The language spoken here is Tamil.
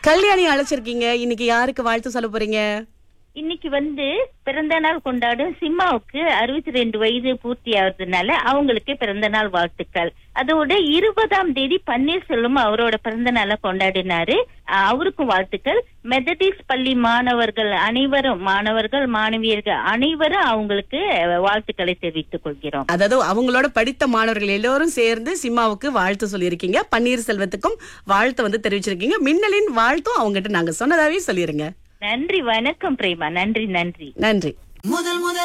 கல்யாணி அழைச்சிருக்கீங்க இன்னைக்கு யாருக்கு வாழ்த்து சொல்ல போறீங்க இன்னைக்கு வந்து பிறந்த நாள் கொண்டாடும் சிம்மாவுக்கு அறுபத்தி ரெண்டு வயது பூர்த்தி ஆகுறதுனால அவங்களுக்கு பிறந்த நாள் வாழ்த்துக்கள் அதோட இருபதாம் தேதி பன்னீர்செல்வம் அவரோட பிறந்த நாளை கொண்டாடினாரு அஹ் அவருக்கும் வாழ்த்துக்கள் மெத்தடிஸ் பள்ளி மாணவர்கள் அனைவரும் மாணவர்கள் மாணவியர்கள் அனைவரும் அவங்களுக்கு அஹ், வாழ்த்துக்களை தெரிவித்துக் கொள்கிறோம் அதாவது அவங்களோட படித்த மாணவர்கள் எல்லோரும் சேர்ந்து சிம்மாவுக்கு வாழ்த்து சொல்லியிருக்கீங்க பன்னீர்செல்வத்துக்கும் வாழ்த்து வந்து தெரிவிச்சிருக்கீங்க மின்னலின் வாழ்த்தும் அவங்ககிட்ட நாங்க சொன்னதாவே சொல்லிருங்க நன்றி வணக்கம் பிரேமா நன்றி நன்றி நன்றி முதல் முதல்